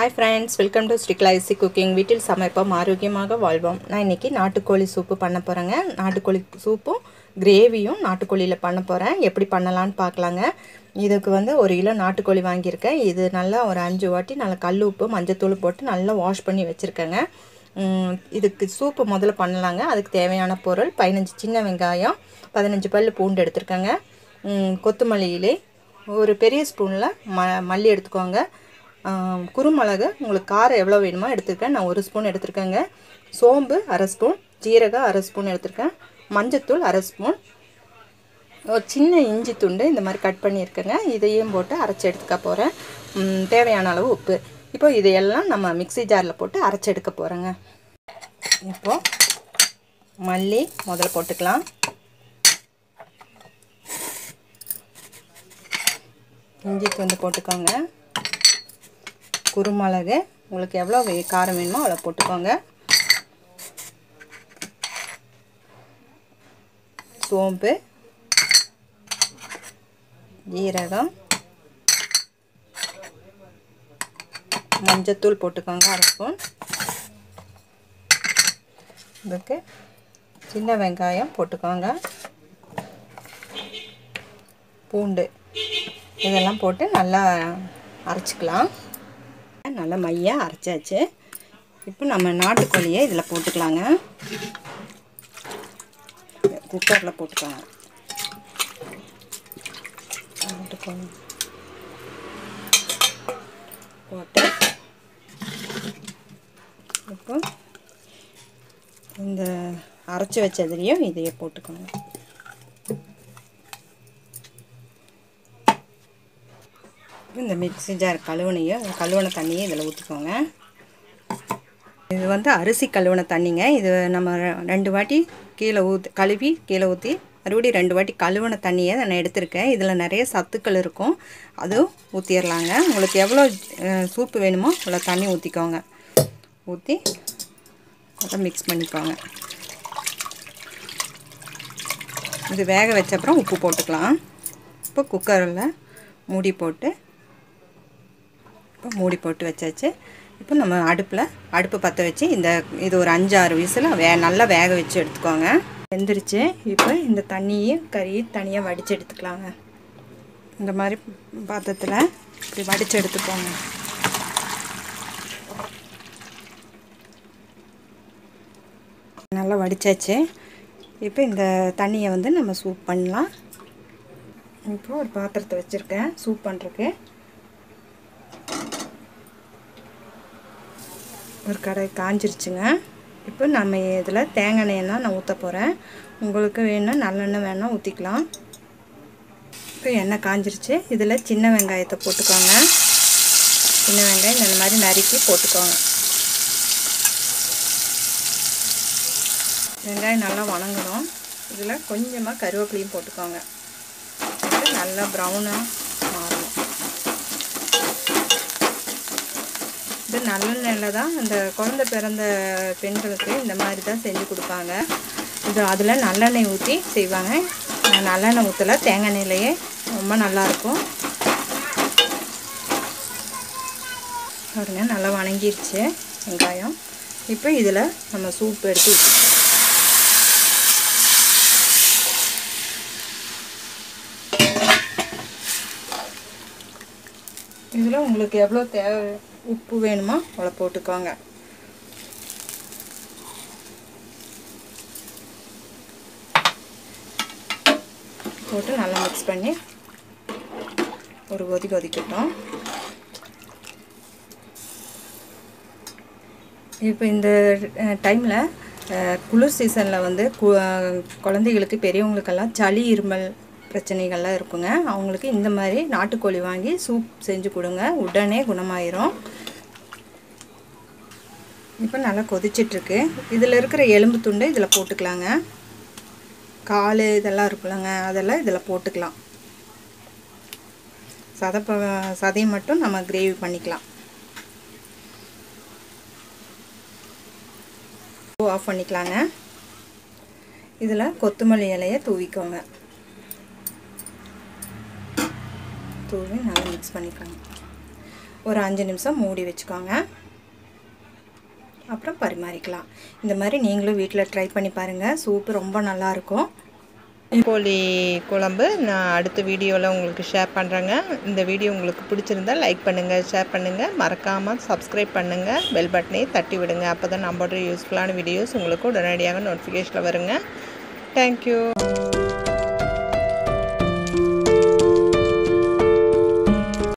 hi friends welcome to ஸ்டிக்லைசி cooking வீட்டில் சமைப்போம் ஆரோக்கியமாக வாழ்வோம் நான் இன்றைக்கி நாட்டுக்கோழி சூப்பு பண்ண போகிறேங்க நாட்டுக்கோழி சூப்பும் கிரேவியும் நாட்டுக்கோழியில் பண்ண போகிறேன் எப்படி பண்ணலான்னு பார்க்கலாங்க இதுக்கு வந்து ஒரு கிலோ நாட்டுக்கோழி வாங்கியிருக்கேன் இது நல்லா ஒரு அஞ்சு வாட்டி நல்லா கல் உப்பு மஞ்சத்தூள் போட்டு நல்லா வாஷ் பண்ணி வச்சுருக்கேங்க உம், இதுக்கு சூப்பு முதல்ல பண்ணலாங்க அதுக்கு தேவையான பொருள் பதினஞ்சு சின்ன வெங்காயம் பதினஞ்சு பல் பூண்டு எடுத்திருக்கேங்க உம், கொத்தமல்லி இலை ஒரு பெரிய ஸ்பூனில் ம மல்லி எடுத்துக்கோங்க ஆம், குருமிளகு உங்களுக்கு காரம் எவ்வளோ வேணுமோ எடுத்துருக்கேன் நான் ஒரு ஸ்பூன் எடுத்திருக்கேங்க சோம்பு அரை ஸ்பூன் ஜீரகம் அரை ஸ்பூன் எடுத்திருக்கேன் மஞ்சத்தூள் அரை ஸ்பூன் ஒரு சின்ன இஞ்சி துண்டு இந்த மாதிரி கட் பண்ணியிருக்கேங்க இதையும் போட்டு அரைச்சி எடுத்துக்க போகிறேன் தேவையான அளவு உப்பு இப்போ இதையெல்லாம் நம்ம மிக்ஸி ஜாரில் போட்டு அரைச்சி எடுக்க போகிறேங்க இப்போ மல்லி முதல்ல போட்டுக்கலாம் இஞ்சி துண்டு போட்டுக்கோங்க குருமிளகு உங்களுக்கு எவ்வளோ வே- காரம் வேணுமோ அவ்வளோ போட்டுக்கோங்க சோம்பு ஜீரகம் மஞ்சத்தூள் போட்டுக்கோங்க அரை ஸ்பூன் இதுக்கு சின்ன வெங்காயம் போட்டுக்கோங்க பூண்டு இதெல்லாம் போட்டு நல்லா அரைச்சிக்கலாம் நல்லா மையாக அரைச்சாச்சு இப்போ நம்ம நாட்டுக்கோழியை இதில் போட்டுக்கலாங்க குக்கரில் போட்டுக்கோங்க போட்டுக்கோங்க போட்டு இப்போ இந்த அரைச்சி வச்சதுலேயும் இதையே போட்டுக்கோங்க இந்த மிக்ஸி ஜார் கழுவுனையும் கழுவுன தண்ணியை இதில் ஊற்றிக்கோங்க இது வந்து அரிசி கழுவுன தண்ணிங்க இது நம்ம ரெ- ரெண்டு வாட்டி கீழே ஊற்றி கழுவி கீழே ஊற்றி மறுபடியும் ரெண்டு வாட்டி கழுவுன தண்ணியை நான் எடுத்திருக்கேன் இதில் நிறைய சத்துக்கள் இருக்கும் அதுவும் ஊற்றிடலாங்க உங்களுக்கு எவ்வளோ அஹ், சூப்பு வேணுமோ அவ்வளோ தண்ணி ஊற்றிக்கோங்க ஊற்றி அதை மிக்ஸ் பண்ணிக்கோங்க இது வேக வச்ச அப்புறம் உப்பு போட்டுக்கலாம் இப்போ குக்கரில் மூடி போட்டு இப்போ மூடி போட்டு வச்சாச்சு இப்போ நம்ம அடுப்பில் அடுப்பு பற்ற வச்சு இந்த இது ஒரு அஞ்சு ஆறு விசில் வே நல்லா வேக வச்சு எடுத்துக்கோங்க வெந்துருச்சு இப்போ இந்த தண்ணியும் கறி தனியாக வடித்து எடுத்துக்கலாங்க இந்த மாதிரி பாத்திரத்தில் இப்படி வடித்து எடுத்துக்கோங்க நல்லா வடித்தாச்சு இப்போ இந்த தண்ணியை வந்து நம்ம சூப் பண்ணலாம் இப்போ ஒரு பாத்திரத்தை வச்சுருக்கேன் சூப் பண்ணுறதுக்கு ஒரு கடை காஞ்சிருச்சுங்க இப்போ நம்ம இதில் தேங்காய் எண்ணெய் தான் நான் ஊற்ற போகிறேன் உங்களுக்கு வேணும் நல்லெண்ணெய் வேணால் ஊற்றிக்கலாம் இப்போ எண்ணெய் காஞ்சிருச்சு இதில் சின்ன வெங்காயத்தை போட்டுக்கோங்க சின்ன வெங்காயம் இந்த மாதிரி நறுக்கி போட்டுக்கோங்க வெங்காயம் நல்லா வணங்கணும் இதில் கொஞ்சமாக கருவேப்பிலையும் போட்டுக்கோங்க இது நல்லா ப்ரௌனாக மாறணும் இது நல்லெண்ணெயில் தான் இந்த குழந்தை பிறந்த பெண்களுக்கு இந்த மாதிரி தான் செஞ்சு கொடுப்பாங்க இது அதில் நல்லெண்ணெய் ஊற்றி செய்வாங்க நான் நல்லெண்ணெய் ஊற்றல தேங்காய் எண்ணெயிலேயே ரொம்ப நல்லாயிருக்கும் பாருங்க நல்லா வணங்கிருச்சு வெங்காயம் இப்போ இதில் நம்ம சூப் எடுத்து ஊற்றி இதில் உங்களுக்கு எவ்வளோ தேவை உப்பு வேணுமோ அவ்வளோ போட்டுக்கோங்க போட்டு நல்லா மிக்ஸ் பண்ணி ஒரு கொதி கொதிக்கட்டும் இப்போ இந்த டைமில் குளிர் சீசனில் வந்து கு- அஹ், குழந்தைகளுக்கு பெரியவங்களுக்கெல்லாம் சளி இருமல் பிரச்சனைகள்லாம் இருக்குங்க அவங்களுக்கு இந்த மாதிரி நாட்டுக்கோழி வாங்கி சூப் செஞ்சு கொடுங்க உடனே குணமாயிரும் இப்போ நல்லா கொதிச்சிட்ருக்கு இதில் இருக்கிற எலும்பு துண்டு இதில் போட்டுக்கலாங்க கால் இதெல்லாம் இருக்குல்லங்க அதெல்லாம் இதில் போட்டுக்கலாம் சதப்ப சதையை மட்டும் நம்ம கிரேவி பண்ணிக்கலாம் ஆஃப் பண்ணிக்கலாங்க இதில் கொத்தமல்லி இலையை தூவிக்கோங்க தூவி நல்லா மிக்ஸ் பண்ணிக்கோங்க ஒரு அஞ்சு நிமிஷம் மூடி வச்சுக்கோங்க அப்புறம் பரிமாறிக்கலாம் இந்த மாதிரி நீங்களும் வீட்டில் ட்ரை பண்ணி பாருங்கள் சூப்பு ரொம்ப நல்லாயிருக்கும் கோழி குழம்பு நான் அடுத்த வீடியோவில் உங்களுக்கு ஷேர் பண்ணுறேங்க இந்த வீடியோ உங்களுக்கு பிடிச்சிருந்தா லைக் பண்ணுங்கள் ஷேர் பண்ணுங்கள் மறக்காமல் சப்ஸ்கிரைப் பண்ணுங்கள் பெல் பட்டனையும் தட்டி விடுங்க அப்போ தான் நம்மளோட யூஸ்ஃபுல்லான வீடியோஸ் உங்களுக்கு உடனடியாக நோட்டிஃபிகேஷனில் வருங்க தேங்க்யூ